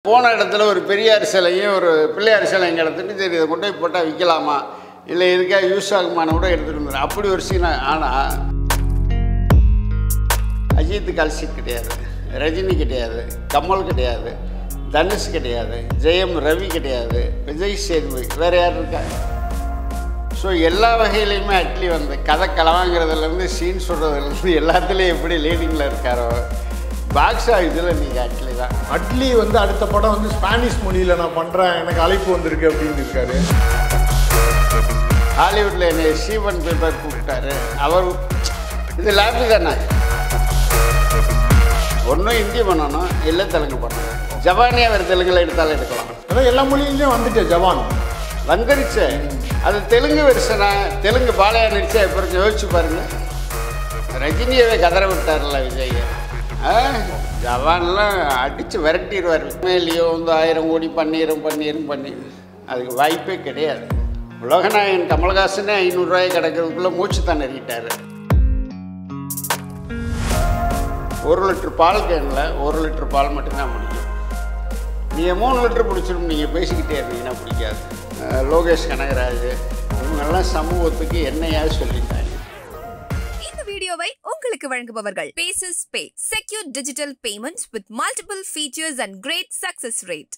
போன இடத்துல ஒரு பெரியார் சிலையும் ஒரு பிள்ளையார் சிலையும் கிடத்துட்டு சரி இதை கொண்டு போய் போட்டால் விற்கலாமா இல்லை இதுக்காக யூஸ் ஆகுமான்னு கூட எடுத்துகிட்டு வந்துடும் அப்படி ஒரு சீனா ஆனால் அஜித் கால்ஷீட் கிடையாது ரஜினி கிடையாது கமல் கிடையாது தனுஷ் கிடையாது ஜெயம் ரவி கிடையாது விஜய் சேதுபதி வேறு யார் இருக்கா ஸோ எல்லா வகையிலையுமே அட்லி வந்து கதை கலவாங்கிறதுலேருந்து சீன் சொல்கிறதுலேருந்து எல்லாத்துலேயும் எப்படி லீடிங்கில் இருக்காரோ பாக்ஸ் ஆஃபீஸில் நீங்கள் அட்லி தான் அட்லி வந்து அடுத்த படம் வந்து ஸ்பானிஷ் மொழியில் நான் பண்ணுறேன் எனக்கு அழைப்பு வந்திருக்கு அப்படின்னு இருக்காரு ஹாலிவுட்டில் என்னை ஸ்டீவன் பேப்பர் கூப்பிட்டாரு அவர் இது லாபி தானே ஒன்றும் ஹிந்தி பண்ணணும் இல்லை தெலுங்கு பண்ணணும் ஜப்பானியா வேறு தெலுங்கில் எடுத்தாலும் எடுக்கலாம் அதான் எல்லா மொழியிலையும் வந்துட்டு ஜவான் வந்துருச்சு அது தெலுங்கு வெர்ஷனா தெலுங்கு பாலையா நடிச்சா இப்போ யோசிச்சு பாருங்க ரஜினியவே கதற விட்டார்ல விஜய் ஆ ஜவான்லாம் அடித்து விரட்டிடுவார் மேலேயோ வந்து ஆயிரம் கோடி பன்னீரும் பன்னீரும் பண்ணி அதுக்கு வாய்ப்பே கிடையாது உலகநாயகன் கமல்ஹாசனே ஐநூறுரூவாய் கிடக்கிறதுக்குள்ளே மூச்சு தான் நெருக்கிட்டார் ஒரு லிட்டர் பால் கேனில் ஒரு லிட்டர் பால் மட்டும்தான் முடியும் நீங்கள் மூணு லிட்டர் பிடிச்சிடும் நீங்கள் பேசிக்கிட்டே இருந்தீங்கன்னா பிடிக்காது அஹ் லோகேஷ் கனகராஜ் இவங்கெல்லாம் சமூகத்துக்கு என்னையாவது சொல்லிட்டாங்க இந்த வீடியோவை உங்களுக்கு வழங்குபவர்கள் பேசஸ் பே secure digital payments with multiple features and great success rate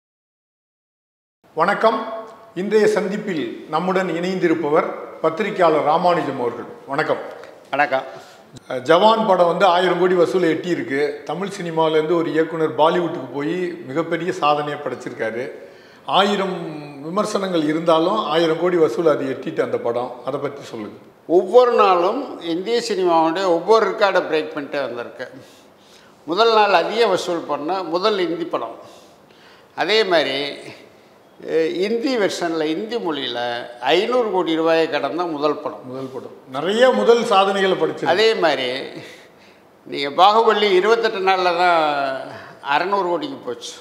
வணக்கம் இன்றைய சந்திப்பில் நம்முடன் இணைந்திருப்பவர் பத்திரிகையாளர் ராமானுஜம் அவர்கள் வணக்கம் வணக்கம் அஹ் ஜவான் படம் வந்து ஆயிரம் கோடி வசூலை எட்டியிருக்கு தமிழ் சினிமாவிலேருந்து ஒரு இயக்குனர் பாலிவுட்டுக்கு போய் மிகப்பெரிய சாதனையை படைச்சிருக்காரு ஆயிரம் விமர்சனங்கள் இருந்தாலும் ஆயிரம் கோடி வசூல் அது எட்டிட்டு அந்த படம் அதை பற்றி சொல்லுங்கள் ஒவ்வொரு நாளும் இந்திய சினிமாவுடைய ஒவ்வொரு ரெக்கார்டை பிரேக் பண்ணிட்டே வந்திருக்கு முதல் நாள் அதிக வசூல் பண்ண முதல் இந்தி படம் அதே மாதிரி அஹ், இந்தி வெர்ஷனில் இந்தி மொழியில் ஐநூறு கோடி ரூபாயை கடந்த முதல் படம் முதல் படம் நிறைய முதல் சாதனைகளை படிச்சிருக்கு அதே மாதிரி நீங்கள் பாகுபலி இருபத்தெட்டு நாளில் தான் அறநூறு கோடிக்கு போச்சு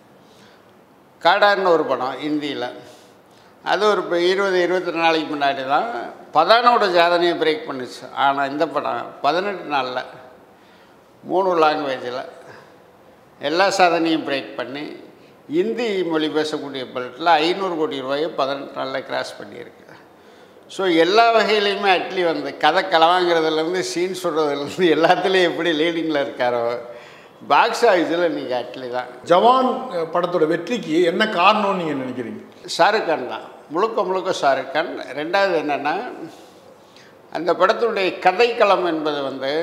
காடார்னு ஒரு படம் ஹிந்தியில் அது ஒரு இப்போ இருபது இருபத்தெட்டு நாளைக்கு முன்னாடி தான் பதானோட சாதனையை பிரேக் பண்ணுச்சு ஆனால் இந்த படம் பதினெட்டு நாளில் மூணு லாங்குவேஜில் எல்லா சாதனையும் பிரேக் பண்ணி இந்தி மொழி பேசக்கூடிய பல்ட்டில் ஐநூறு கோடி ரூபாயை பதினெட்டு நாளில் கிராஸ் பண்ணியிருக்கு ஸோ எல்லா வகையிலையுமே அட்லி வந்து கதை கலவாங்கிறதுலேருந்து சீன் சொல்கிறதுலேருந்து எல்லாத்துலேயும் எப்படி லீடிங்கில் இருக்காரோ பாக்ஸ் ஆஃபீஸில் நீங்கள் அட்லி தான் ஜவான் அஹ், படத்தோட வெற்றிக்கு என்ன காரணம்னு நீங்கள் நினைக்கிறீங்க ஷாருக் கான் தான் முழுக்க முழுக்க ஷாருக் கான் ரெண்டாவது என்னென்னா அந்த படத்துடைய கதைக்களம் என்பது வந்து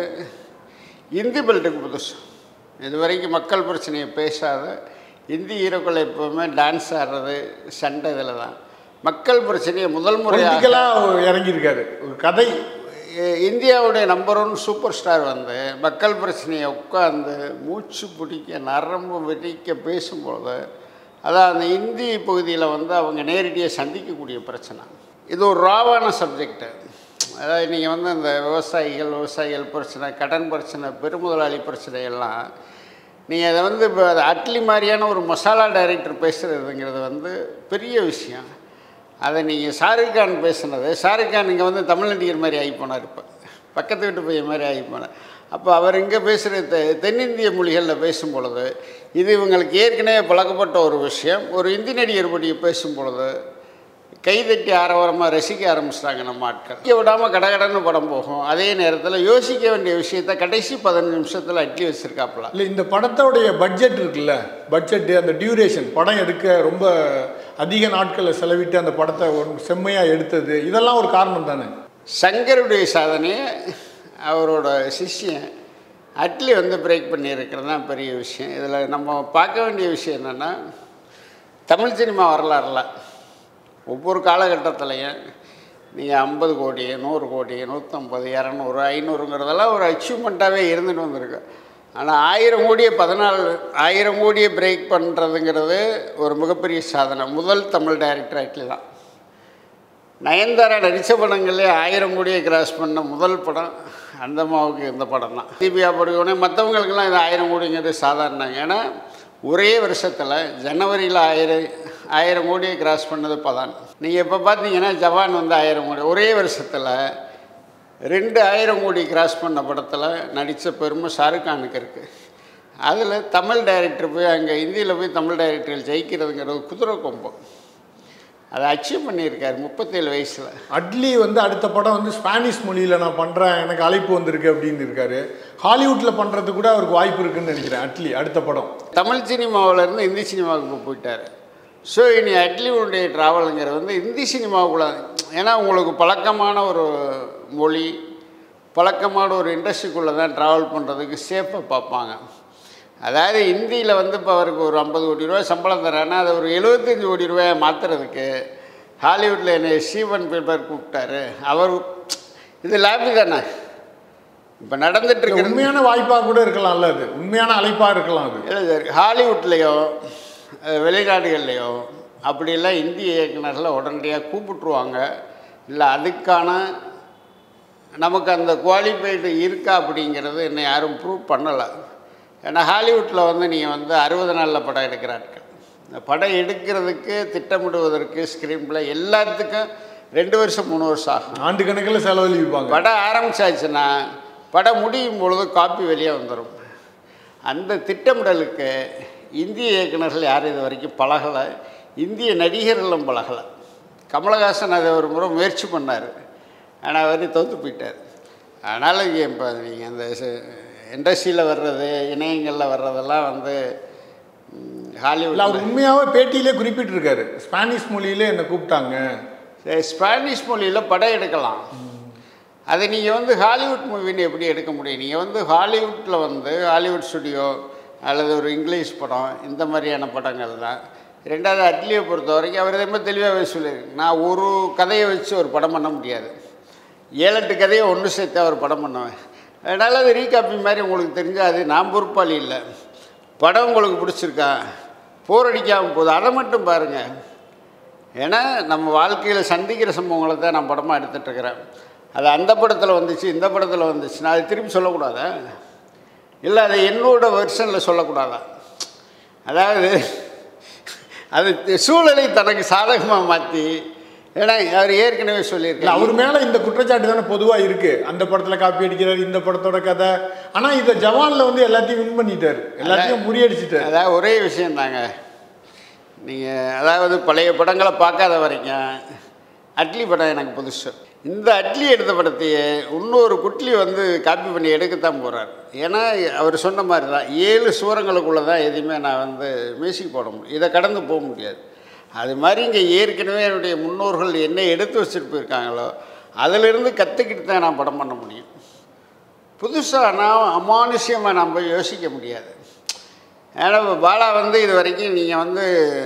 இந்தி பெல்ட்டுக்கு புதுசு இது வரைக்கும் மக்கள் பிரச்சனையை பேசாத இந்தி ஹீரோக்கள் எப்போவுமே டான்ஸ் ஆடுறது சண்டை இதில் தான் மக்கள் பிரச்சனையை முதல் முறையாக பொலிட்டிக்கலாக இறங்கியிருக்காரு ஒரு கதை இ- இந்தியாவுடைய நம்பர் ஒன் சூப்பர் ஸ்டார் வந்து மக்கள் பிரச்சனையை உட்காந்து மூச்சு பிடிக்க நரம்பு வெடிக்க பேசும்பொழுது அதான் அந்த இந்தி பகுதியில் வந்து அவங்க நேரடியாக சந்திக்கக்கூடிய பிரச்சனை இது ஒரு ராவான சப்ஜெக்டு அதாவது நீங்கள் வந்து இந்த விவசாயிகள் விவசாயிகள் பிரச்சனை கடன் பிரச்சனை பெருமுதலாளி பிரச்சனை எல்லாம் நீங்கள் அதை வந்து இப்போ அது அட்லி மாதிரியான ஒரு மசாலா டைரக்டர் பேசுகிறதுங்கிறது வந்து பெரிய விஷயம் அதை நீங்கள் ஷாருக் கான் பேசுனது ஷாருக் கான் இங்கே வந்து தமிழ் நடிகர் மாதிரி ஆகி போனார் இப்போ பக்கத்து வீட்டு பையன் மாதிரி ஆகி போனார் அப்போ அவர் இங்கே பேசுகிற தெ தென்னிந்திய மொழிகளில் பேசும் பொழுது இது இவங்களுக்கு ஏற்கனவே பழக்கப்பட்ட ஒரு விஷயம் ஒரு இந்தி நடிகர் பற்றி பேசும் பொழுது கைதட்டி ஆரவாரமாக ரசிக்க ஆரம்பிச்சிட்டாங்க நம்ம ஆட்கள் இங்கே விடாமல் கடகடன்னு படம் போகும் அதே நேரத்தில் யோசிக்க வேண்டிய விஷயத்த கடைசி பதினஞ்சு நிமிஷத்தில் அட்லி வச்சுருக்காப்புல இல்லை இந்த படத்தோடைய பட்ஜெட் இருக்குல்ல பட்ஜெட்டு அந்த டியூரேஷன் படம் எடுக்க ரொம்ப அதிக நாட்களை செலவிட்டு அந்த படத்தை ஒரு செம்மையாக எடுத்தது இதெல்லாம் ஒரு காரணம் தானே சங்கருடைய சாதனையை அவரோட சிஷ்யன் அட்லி வந்து பிரேக் பண்ணியிருக்கிறது தான் பெரிய விஷயம் இதில் நம்ம பார்க்க வேண்டிய விஷயம் என்னென்னா தமிழ் சினிமா வரலாறுல ஒவ்வொரு காலகட்டத்திலையும் நீங்கள் ஐம்பது கோடி நூறு கோடி நூற்றம்பது இரநூறு ஐநூறுங்கிறதெல்லாம் ஒரு அச்சீவ்மெண்ட்டாகவே இருந்துட்டு வந்திருக்கு ஆனால் ஆயிரம் கோடியை பதினாலு ஆயிரம் கோடியை பிரேக் பண்ணுறதுங்கிறது ஒரு மிகப்பெரிய சாதனை முதல் தமிழ் டைரக்டர் அட்லி தான் நயன்தாரா நடித்த படங்களே ஆயிரம் கோடியை கிராஸ் பண்ண முதல் படம் அந்த அம்மாவுக்கு இந்த படம் தான் தீபிகா படுகோனே மற்றவங்களுக்கெல்லாம் இது ஆயிரம் கோடிங்கிறது சாதாரணங்க ஏன்னா ஒரே வருஷத்தில் ஜனவரியில் ஆயிரம் ஆயிரம் கோடியை கிராஸ் பண்ணது பதான் நீங்கள் இப்போ பார்த்தீங்கன்னா ஜவான் வந்து ஆயிரம் கோடி ஒரே வருஷத்தில் ரெண்டு ஆயிரம் கோடி கிராஸ் பண்ண படத்தில் நடித்த பெருமை ஷாருக் கானுக்கு இருக்குது அதில் தமிழ் டைரக்டர் போய் அங்கே இந்தியில் போய் தமிழ் டைரக்டர்கள் ஜெயிக்கிறதுங்கிறது குதிரை கொம்பம் அதை அச்சீவ் பண்ணியிருக்காரு முப்பத்தேழு வயசில் அட்லி வந்து அடுத்த படம் வந்து ஸ்பானிஷ் மொழியில் நான் பண்ணுறேன் எனக்கு அழைப்பு வந்திருக்கு அப்படின்னு இருக்காரு ஹாலிவுட்டில் பண்ணுறது கூட அவருக்கு வாய்ப்பு இருக்குன்னு நினைக்கிறேன் அட்லி அடுத்த படம் தமிழ் சினிமாவிலேருந்து இந்தி சினிமாவுக்கு இப்போ போயிட்டார் ஸோ இனி அட்லிவுடைய ட்ராவலுங்கிறது வந்து இந்தி சினிமாவுக்குள்ள ஏன்னா உங்களுக்கு பழக்கமான ஒரு மொழி பழக்கமான ஒரு இண்டஸ்ட்ரிக்குள்ளே தான் ட்ராவல் பண்ணுறதுக்கு சேஃபாக பார்ப்பாங்க அதாவது இந்தியில் வந்து இப்போ அவருக்கு ஒரு ஐம்பது கோடி ரூபாய் சம்பளம் தரான்னா அதை ஒரு எழுபத்தஞ்சு கோடி ரூபாயை மாற்றுறதுக்கு ஹாலிவுட்டில் என்னை ஸ்டீவன் பீல்பர் கூப்பிட்டாரு அவர் இது லாபி தானே இப்போ நடந்துட்டு இல்ல, இருக்கிறது உண்மையான வாய்ப்பாக கூட இருக்கலாம்ல அது உண்மையான அழைப்பாக இருக்கலாம் அது இல்லை சார் ஹாலிவுட்லேயோ அஹ், வெளிநாடுகள்லையோ அப்படியெல்லாம் இந்திய இயக்குனர்களை உடனடியாக கூப்பிட்டுருவாங்க இல்லை அதுக்கான நமக்கு அந்த குவாலிஃபைடு இருக்கா அப்படிங்கிறது இன்னும் யாரும் ப்ரூவ் பண்ணலை ஏன்னா ஹாலிவுட்டில் வந்து நீங்கள் வந்து அறுபது நாளில் படம் எடுக்கிற ஆட்கள் இந்த படம் எடுக்கிறதுக்கு திட்டமிடுவதற்கு ஸ்க்ரீன் பிளே எல்லாத்துக்கும் ரெண்டு வருஷம் மூணு வருஷம் ஆகும் ஆண்டு கணக்கில் செலவழிப்பாங்க படம் ஆரம்பிச்சாச்சுன்னா படம் முடியும் பொழுது காப்பி வெளியே வந்துடும் அந்த திட்டமிடலுக்கு இந்திய இயக்குனர்கள் யாரும் இது வரைக்கும் பழகலை இந்திய நடிகர்களும் பழகலை கமலஹாசன் அதை ஒரு முறை முயற்சி பண்ணார் ஆனால் அவர் தோற்று போயிட்டார் அதனால் இப்போ நீங்கள் அந்த இண்டஸ்ட்ரியில் வர்றது இணையங்களில் வர்றதெல்லாம் வந்து ம், இல்லை ஹாலிவுட்டில் அவர் உண்மையாகவே பேட்டியிலே குறிப்பிட்டிருக்காரு ஸ்பானிஷ் மொழியிலே என்னை கூப்பிட்டாங்க சரி, ஸ்பானிஷ் மொழியில் படம் எடுக்கலாம் அதை நீங்கள் வந்து ஹாலிவுட் மூவின்னு எப்படி எடுக்க முடியும் நீங்கள் வந்து ஹாலிவுட்டில் வந்து ஹாலிவுட் ஸ்டுடியோ அல்லது ஒரு இங்கிலீஷ் படம் இந்த மாதிரியான படங்கள் தான் ரெண்டாவது அட்லியை பொறுத்த வரைக்கும் அவர் ரொம்ப தெளிவாகவே சொல்லியிருக்கு நான் ஒரு கதையை வச்சு ஒரு படம் பண்ண முடியாது ஏழு எட்டு கதையை ஒன்று சேர்த்தா ஒரு படம் பண்ணுவேன் அதனால் அது ரீகாப்பி மாதிரி உங்களுக்கு தெரிஞ்சால் அது நான் பொறுப்பாளி இல்லை படம் உங்களுக்கு பிடிச்சிருக்கா போர் அடிக்காமல் போகுது அதை மட்டும் பாருங்கள் ஏன்னா நம்ம வாழ்க்கையில் சந்திக்கிற சம்பவங்களை தான் நான் படமாக எடுத்துகிட்ருக்கிறேன் அது அந்த படத்தில் வந்துச்சு இந்த படத்தில் வந்துச்சுன்னா அது திருப்பி சொல்லக்கூடாதா இல்லை அதை என்னோட வெர்ஷனில் சொல்லக்கூடாதா அதாவது அது சூழலை தனக்கு சாதகமாக மாற்றி ஏன்னா அவர் ஏற்கனவே இல்லை சொல்லியிருக்காரு அவர் மேலே இந்த குற்றச்சாட்டு தானே பொதுவாக இருக்கு அந்த படத்தில் காப்பி அடிக்கிறார் இந்த படத்தோட கதை ஆனால் இதை ஜவானில் வந்து எல்லாத்தையும் வின் பண்ணிட்டார் எல்லாத்தையும் முறியடிச்சிட்டார் அதாவது ஒரே விஷயம் தாங்க நீங்கள் அதாவது பழைய படங்களை பார்க்காத வரைக்கும் அட்லி படம் எனக்கு புதுசு இந்த அட்லி எடுத்த படத்தையே இன்னொரு குட்லி வந்து காப்பி பண்ணி எடுக்கத்தான் போகிறார் ஏன்னா அவர் சொன்ன மாதிரி தான் ஏழு சூரங்களுக்குள்ளே தான் எதுவுமே நான் வந்து மியூசிக் போட முடியும் இதை கடந்து போக முடியாது அது மாதிரி இங்கே ஏற்கனவே என்னுடைய முன்னோர்கள் என்ன எடுத்து வச்சுட்டு போயிருக்காங்களோ அதிலிருந்து கற்றுக்கிட்டு தான் நான் படம் பண்ண முடியும் புதுசாக நான் அமானுஷ்யமாக நம்ம யோசிக்க முடியாது ஏன்னா இப்ப பாலா வந்து இது வரைக்கும் நீங்கள் வந்து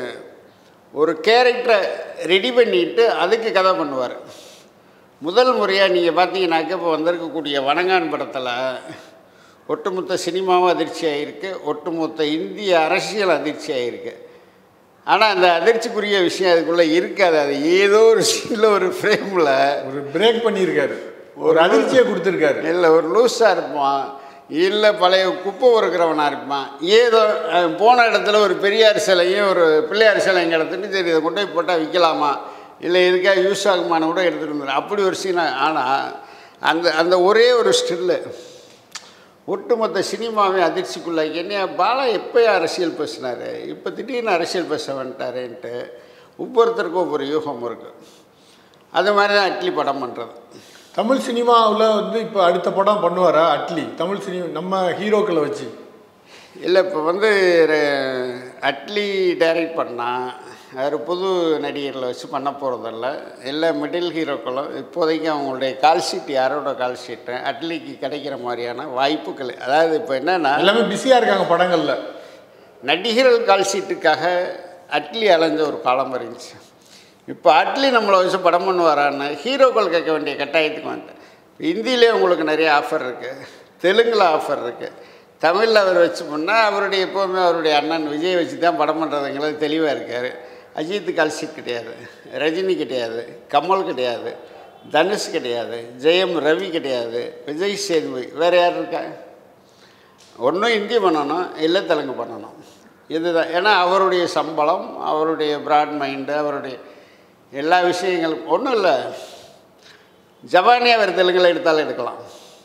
ஒரு கேரக்டரை ரெடி பண்ணிட்டு அதுக்கு கதை பண்ணுவார் முதல் முறையாக நீங்கள் பார்த்தீங்கன்னாக்க இப்போ வந்திருக்கக்கூடிய வணங்கான் படத்தில் ஒட்டுமொத்த சினிமாவும் அதிர்ச்சி ஆகிருக்கு ஒட்டுமொத்த இந்திய அரசியல் அதிர்ச்சி ஆகிருக்கு ஆனால் அந்த அதிர்ச்சிக்குரிய விஷயம் அதுக்குள்ளே இருக்காது அது ஏதோ ஒரு சீனில் ஒரு ஃப்ரேமில் ஒரு பிரேக் பண்ணியிருக்காரு ஒரு அதிர்ச்சியை கொடுத்துருக்காரு இல்லை ஒரு லூஸாக இருப்பான் இல்லை பழைய குப்பை பொறுக்கிறவனாக இருப்பான் ஏதோ அவன் போன இடத்துல ஒரு பெரியார் சிலையும் ஒரு பிள்ளையார் சிலையும் கிடத்துட்டு சரி இதை கொண்டு போய் போட்டால் விற்கலாமா இல்லை எதுக்காக யூஸ் ஆகுமான்னு கூட எடுத்துகிட்டு வந்துடும் அப்படி ஒரு சீனா ஆனால் அந்த அந்த ஒரே ஒரு ஸ்டில்லு ஒட்டுமொத்த சினிமாவே அதிர்ச்சிக்குள்ளாக்கி என்ன பாலா எப்போ அரசியல் பேசினார் இப்போ திடீர்னு அரசியல் பேச வந்துட்டாரேன்ட்டு ஒவ்வொருத்தருக்கும் ஒவ்வொரு யூகம் இருக்குது அது மாதிரி தான் அட்லி படம் பண்ணுறது தமிழ் சினிமாவில் வந்து இப்போ அடுத்த படம் பண்ணுவாரா அட்லி தமிழ் சினிமா நம்ம ஹீரோக்களை வச்சு இல்லை இப்போ வந்து ரெ- அட்லி டைரக்ட் பண்ணால் அவர் புது நடிகர்களை வச்சு பண்ண போகிறதில்ல எல்லா மிடில் ஹீரோக்களும் இப்போதைக்கு அவங்களுடைய கால் ஷீட் யாரோட கால் ஷீட்டு அட்லிக்கு கிடைக்கிற மாதிரியான வாய்ப்புகள் அதாவது இப்போ என்னென்னா எல்லாமே பிஸியாக இருக்காங்க படங்களில் நடிகர்கள் கால் ஷீட்டுக்காக அட்லி அலைஞ்ச ஒரு காலம் இருந்துச்சு இப்போ அட்லி நம்மளை வச்சு படம் பண்ணுவாரான்னு ஹீரோக்கள் கேட்க வேண்டிய கட்டாயத்துக்கு வந்துட்டேன் ஹிந்திலே உங்களுக்கு நிறைய ஆஃபர் இருக்குது தெலுங்கில் ஆஃபர் இருக்குது தமிழில் அவர் வச்சு பண்ணால் அவருடைய எப்போவுமே அவருடைய அண்ணன் விஜய் வச்சு தான் படம் பண்ணுறதுங்கிறது தெளிவாக இருக்கார் அஜித் கால் ஷீட் கிடையாது ரஜினி கிடையாது கமல் கிடையாது தனுஷ் கிடையாது ஜெயம் ரவி கிடையாது விஜய் சேதுபதி வேறு யார் இருக்கா ஒன்றும் ஹிந்தி பண்ணணும் இல்லை தெலுங்கு பண்ணணும் இதுதான் ஏன்னா அவருடைய சம்பளம் அவருடைய பிராட் மைண்டு அவருடைய எல்லா விஷயங்களும் ஒன்றும் இல்லை ஜப்பானே அவர் தெலுங்கில் எடுத்தாலும் எடுக்கலாம்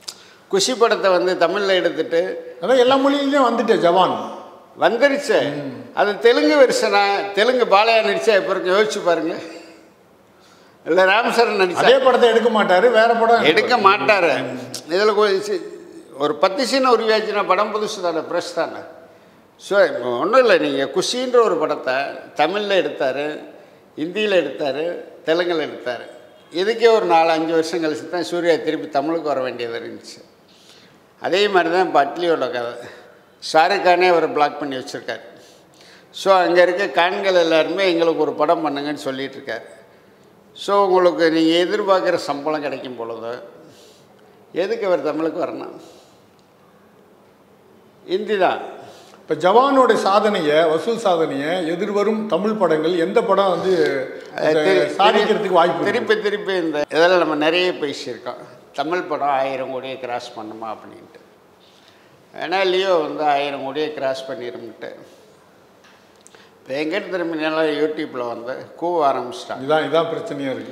குஷி படத்தை வந்து தமிழில் எடுத்துட்டு அதான் எல்லா மொழியிலையும் வந்துட்டே ஜவான் வந்துருச்சு அது தெலுங்கு வெர்ஷனா தெலுங்கு பாலையா நடிச்சா எப்போ இருக்கு யோசிச்சு பாருங்க இல்லை ராம்சரன் நடிச்சா அதே படத்தை எடுக்க மாட்டாரு வேற படம் எடுக்க மாட்டாரு இதில் ஒரு பத்து சீனை உருவாச்சுன்னா படம் புதுசு தானே ஃப்ரெஷ் தானே ஸோ ஒன்றும் இல்லை நீங்கள் குஷின்ற ஒரு படத்தை தமிழில் எடுத்தார் ஹிந்தியில் எடுத்தார் தெலுங்கில் எடுத்தார் இதுக்கே ஒரு நாலு அஞ்சு வருஷம் கழிச்சு தான் சூர்யா திருப்பி தமிழுக்கு வர வேண்டியது இருந்துச்சு அதே மாதிரி தான் இப்போ அட்லியோட கதை ஷாருக் கானே அவரை பிளாக் பண்ணி வச்சுருக்காரு ஸோ அங்கே இருக்க கான்கள் எல்லாருமே எங்களுக்கு ஒரு படம் பண்ணுங்கன்னு சொல்லிட்டு இருக்காரு ஸோ உங்களுக்கு நீங்கள் எதிர்பார்க்குற சம்பளம் கிடைக்கும் பொழுது எதுக்கு அவர் தமிழுக்கு வரணும் ஹிந்தி தான் இப்போ ஜவானோட சாதனையை வசூல் சாதனையை எதிர்வரும் தமிழ் படங்கள் எந்த படம் வந்து அந்த திரு- சாதிக்கிறதுக்கு வாய்ப்பு இருக்கு? திருப்பி திருப்பி இந்த இதில் நம்ம நிறைய பேசியிருக்கோம் தமிழ் படம் ஆயிரம் கோடியை கிராஸ் பண்ணுமா அப்படின்ட்டு ஏன்னா லியோ வந்து ஆயிரம் கோடியை கிராஸ் பண்ணிரும்ட்டு இப்போ எங்கிட்ட திரும்பினாலும் யூடியூப்பில் வந்து கூவ ஆரம்பிச்சிட்டாங்க இதுதான் இதான் பிரச்சனையா இருக்கு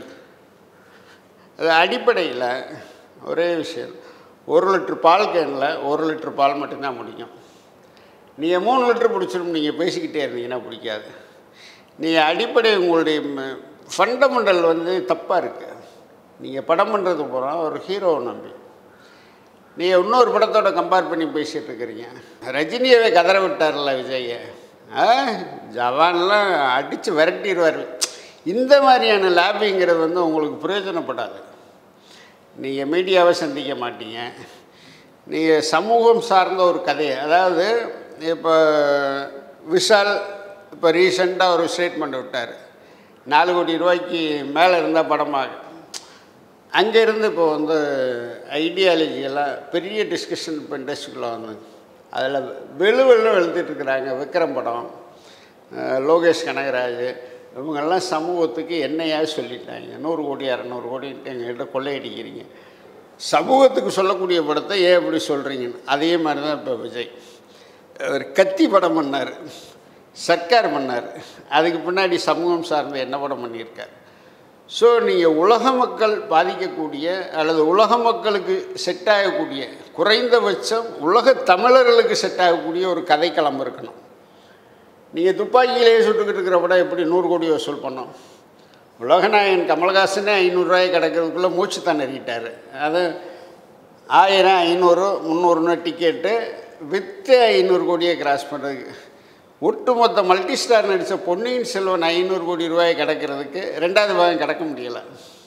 அது அடிப்படையில் ஒரே விஷயம் ஒரு லிட்டர் பால் கேனில் ஒரு லிட்டர் பால் மட்டும்தான் முடியும் நீங்கள் மூணு லிட்டர் பிடிச்சிரும் நீங்கள் பேசிக்கிட்டே இருந்தீங்கன்னா பிடிக்காது நீங்கள் அடிப்படை உங்களுடைய ஃபண்டமெண்டல் வந்து தப்பாக இருக்குது நீங்கள் படம் பண்ணுறது போகிறோம் ஒரு ஹீரோவை நம்பி நீங்கள் இன்னொரு படத்தோட கம்பேர் பண்ணி பேசிகிட்டு இருக்கிறீங்க ரஜினியவே கதற விட்டார்ல விஜயை ஆ ஜவான்லாம் அடித்து விரட்டிடுவார் இந்த மாதிரியான லாபிங்கிறது வந்து உங்களுக்கு பிரயோஜனப்படாது நீங்கள் மீடியாவை சந்திக்க மாட்டீங்க நீங்கள் சமூகம் சார்ந்த ஒரு கதையை அதாவது இப்போ விஷால் இப்போ ரீசெண்டாக ஒரு ஸ்டேட்மெண்ட் விட்டார் நாலு கோடி ரூபாய்க்கு மேலே இருந்தால் படமாக அங்கேருந்து இப்போ வந்து ஐடியாலஜி எல்லாம் பெரிய டிஸ்கஷன் இப்போ இண்டஸ்ட்ரிக்குள்ளே வந்து அதில் வெளு வெளு எழுதிட்டு இருக்கிறாங்க விக்ரம் படம் அஹ் லோகேஷ் கனகராஜ் இவங்கெல்லாம் சமூகத்துக்கு என்னையா சொல்லிட்டாங்க நூறு கோடி இரநூறு கோடின்ட்டு எங்கள்கிட்ட கொள்ளையடிக்கிறீங்க சமூகத்துக்கு சொல்லக்கூடிய படத்தை ஏன் இப்படி சொல்கிறீங்கன்னு அதே மாதிரி தான் இப்போ விஜய் அவர் கத்தி படம் பண்ணார் சர்க்கார் பண்ணார் அதுக்கு பின்னாடி சமூகம் சார்ந்த என்ன படம் பண்ணியிருக்கார் ஸோ நீங்கள் உலக மக்கள் பாதிக்கக்கூடிய அல்லது உலக மக்களுக்கு செட் ஆகக்கூடிய குறைந்தபட்சம் உலக தமிழர்களுக்கு செட் ஆகக்கூடிய ஒரு கதைக்களம் இருக்கணும் நீங்கள் துப்பாக்கியிலேயே சுட்டுக்கிட்டு இருக்கிற படம் எப்படி நூறு கோடி வசூல் பண்ணோம் உலகநாயகன் கமல்ஹாசனே ஐநூறுரூவாய் கிடக்கிறதுக்குள்ளே மூச்சு தான் நெறிட்டார் அது ஆயிரம் ஐநூறு முந்நூறுன்னு டிக்கெட்டு வித்து ஐநூறு கோடியை கிராஸ் பண்ணுறதுக்கு ஒட்டுமொத்த மல்டி ஸ்டார் நடித்த பொன்னியின் செல்வன் ஐநூறு கோடி ரூபாய் கிடக்கிறதுக்கு ரெண்டாவது பாகம் கிடக்க முடியலை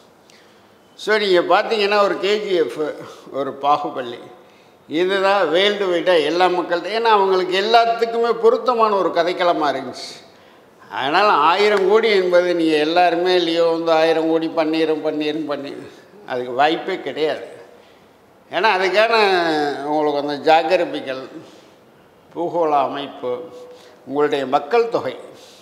ஸோ நீங்கள் பார்த்தீங்கன்னா ஒரு கேஜிஎஃப் ஒரு பாகுபலி இதுதான் வேர்ல்டு வைடாக எல்லா மக்கள் ஏன்னா அவங்களுக்கு எல்லாத்துக்குமே பொருத்தமான ஒரு கதைக்களமாக இருந்துச்சு அதனால் ஆயிரம் கோடி என்பது நீங்கள் எல்லாருமே இல்லையோ வந்து ஆயிரம் கோடி பண்ணிடும் பண்ணிடும் பண்ணி அதுக்கு வாய்ப்பே கிடையாது ஏன்னா அதுக்கான உங்களுக்கு அந்த ஜாகிரபிகள் பூகோள அமைப்பு உங்களுடைய மக்கள் தொகை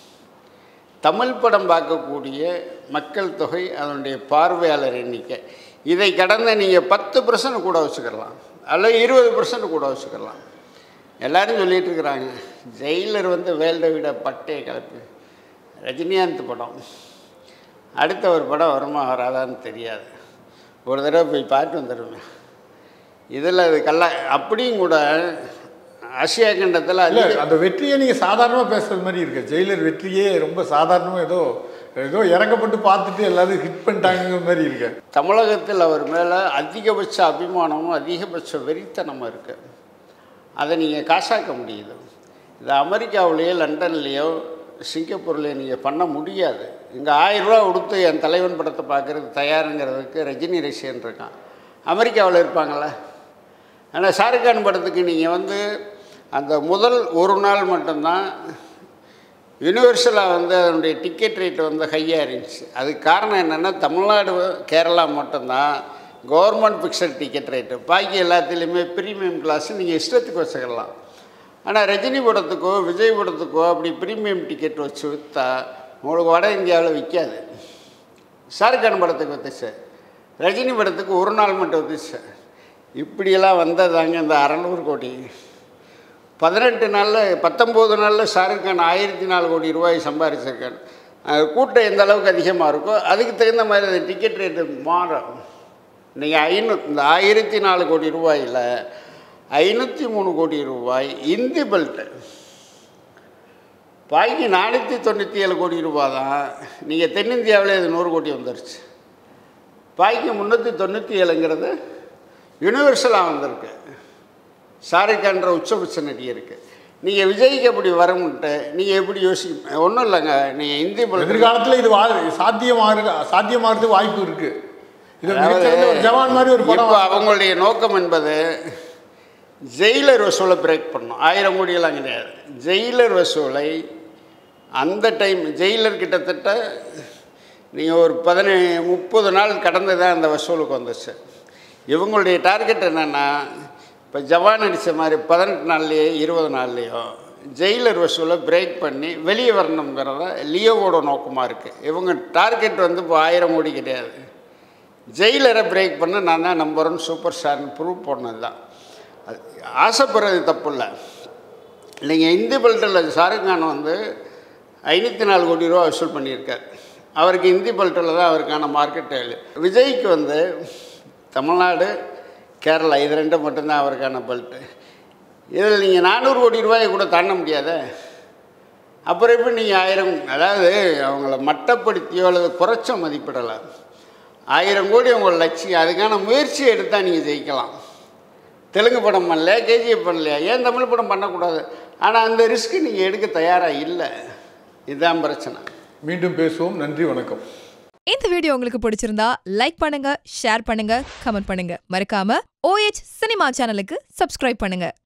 தமிழ் படம் பார்க்கக்கூடிய மக்கள் தொகை அதனுடைய பார்வையாளர் எண்ணிக்கை இதை கடந்த நீங்கள் பத்து பர்சன்ட் கூட வச்சுக்கலாம் அல்லது இருபது பர்சன்ட் கூட வச்சுக்கலாம் எல்லாரும் சொல்லிட்டு இருக்கிறாங்க ஜெயிலர் வந்து வேல்டை விட பட்டையை கிளப்பி ரஜினிகாந்த் படம் அடுத்த ஒரு படம் வருமா வராதான்னு தெரியாது ஒரு தடவை போய் பார்த்து வந்துடுவேன் இதில் அது கல்லா அப்படியும் கூட ஆசியா கண்டத்தில் இல்ல அதிக அந்த வெற்றியை நீங்க சாதாரணமா பேசுறது மாதிரி இருக்கு ஜெயிலர் வெற்றியே ரொம்ப சாதாரணமா ஏதோ ஏதோ இறக்கப்பட்டு பார்த்துட்டு எல்லாரும் ஹிட் பண்ணிட்டாங்கிற மாதிரி இருக்கு தமிழகத்தில் அவர் மேலே அதிகபட்ச அபிமானமும் அதிகபட்ச வெறித்தனமும் இருக்குது அதை நீங்கள் காசாக்க முடியுது இது அமெரிக்காவிலேயோ லண்டன்லேயோ சிங்கப்பூர்லேயோ நீங்கள் பண்ண முடியாது இங்கே ஆயிரரூவா கொடுத்து என் தலைவன் படத்தை பார்க்குறது தயாருங்கிறதுக்கு ரஜினி ரசிகன் இருக்கான் அமெரிக்காவில் இருப்பாங்களே ஆனால் ஷாருக்கான் படத்துக்கு நீங்கள் வந்து அந்த முதல் ஒரு நாள் மட்டும்தான் யூனிவர்சலாக வந்து அதனுடைய டிக்கெட் ரேட் வந்து ஹையாக இருந்துச்சு அதுக்கு காரணம் என்னென்னா தமிழ்நாடு கேரளா மட்டும்தான் கவர்மெண்ட் ஃபிக்ஸட் டிக்கெட் ரேட்டு பாக்கி எல்லாத்துலேயுமே ப்ரீமியம் கிளாஸ் நீங்கள் இஷ்டத்துக்கு வச்சுக்கலாம் ஆனால் ரஜினி படத்துக்கோ விஜய் படத்துக்கோ அப்படி ப்ரீமியம் டிக்கெட் வச்சு விற்றா உங்களுக்கு வட இந்தியாவில் விற்காது ஷாருக்கான் படத்துக்கு வித்துச்சு ரஜினி படத்துக்கு ஒரு நாள் மட்டும் வித்துச்சு இப்படியெல்லாம் வந்ததாங்க இந்த அறநூறு கோடி பதினெட்டு நாளில் பத்தொம்போது நாளில் ஷாருக் கான் ஆயிரத்தி நாலு கோடி ரூபாய் சம்பாரிச்சிருக்காரு அஹ் கூட்டம் எந்த அளவுக்கு அதிகமாக இருக்கோ அதுக்கு தகுந்த மாதிரி அந்த டிக்கெட் ரேட்டு மாறும் நீங்கள் ஐநூ இந்த ஆயிரத்தி நாலு கோடி ரூபாயில் ஐநூற்றி மூணு கோடி ரூபாய் இந்தி பெல்ட்டு பாக்கி நானூற்றி தொண்ணூற்றி ஏழு கோடி ரூபாய் தான் நீங்கள் தென்னிந்தியாவில் இது நூறு கோடி வந்துருச்சு பாக்கி முந்நூற்றி தொண்ணூற்றி ஏழுங்கிறது யூனிவர்சலாக வந்திருக்கு ஷாருக்கான்ற உச்சபட்ச நடிகருக்கு நீங்கள் விஜய்க்கு அப்படி வரும்ன்ட்டு நீங்கள் எப்படி யோசிக்க ஒன்றும் இல்லைங்க நீங்கள் இந்தி படம் எதிர்காலத்தில் இது வா- சாத்தியமாக சாத்தியமாகிறதுக்கு வாய்ப்பு இருக்கு இது மிகச்சிறந்த ஒரு ஜவான் மாதிரி ஒரு படம் இப்போ அவங்களுடைய நோக்கம் என்பது ஜெயிலர் வசூலை பிரேக் பண்ணணும் ஆயிரம் கோடியெல்லாம் கிடையாது ஜெயிலர் வசூலை அந்த டைம் ஜெயிலர் கிட்டத்தட்ட நீங்கள் ஒரு பதினே முப்பது நாள் கடந்து தான் அந்த வசூலுக்கு வந்துச்சு இவங்களுடைய டார்கெட் என்னென்னா இப்போ ஜவான் அடித்த மாதிரி பதினெட்டு நாள்லேயே இருபது நாள்லேயோ ஜெயிலர் வசூலை பிரேக் பண்ணி வெளியே வரணுங்கிறத லியோவோட நோக்கமாக இருக்குது இவங்க டார்கெட் வந்து இப்போ ஆயிரம் கோடி கிடையாது ஜெயிலரை பிரேக் பண்ண நான் தான் நம்பர் ஒன் சூப்பர் ஸ்டார்னு ப்ரூவ் பண்ணது தான் அது ஆசைப்படுறது தப்பு இல்லை நீங்கள் இந்தி பெல்ட்டில் ஷாருக் கான் வந்து ஐநூற்றி நாலு கோடி ரூபா வசூல் பண்ணியிருக்கார் அவருக்கு இந்தி பெல்ட்டில் தான் அவருக்கான மார்க்கெட் வேல்யூ விஜய்க்கு வந்து தமிழ்நாடு கேரளா இது ரெண்டும் மட்டும்தான் அவருக்கான பெல்ட்டு இதில் நீங்கள் நானூறு கோடி ரூபாயை கூட தாண்ட முடியாதே அப்புறம் எப்படி நீங்கள் ஆயிரம் அதாவது அவங்கள மட்டப்படுத்தியோ அல்லது குறைச்ச மதிப்பிடலை ஆயிரம் கோடி உங்கள் லட்சியம் அதுக்கான முயற்சி எடுத்தால் நீங்கள் ஜெயிக்கலாம் தெலுங்கு படம் பண்ணல கேஜிஎஃப் பண்ணலையா ஏன் தமிழ் படம் பண்ணக்கூடாது ஆனால் அந்த ரிஸ்க்கு நீங்கள் எடுக்க தயாராக இல்லை இதுதான் பிரச்சனை மீண்டும் பேசுவோம் நன்றி வணக்கம் இந்த வீடியோ உங்களுக்கு பிடிச்சிருந்தா லைக் பண்ணுங்க ஷேர் பண்ணுங்க கமெண்ட் பண்ணுங்க மறக்காம ஓஎச் சினிமா சேனலுக்கு சப்ஸ்கிரைப் பண்ணுங்க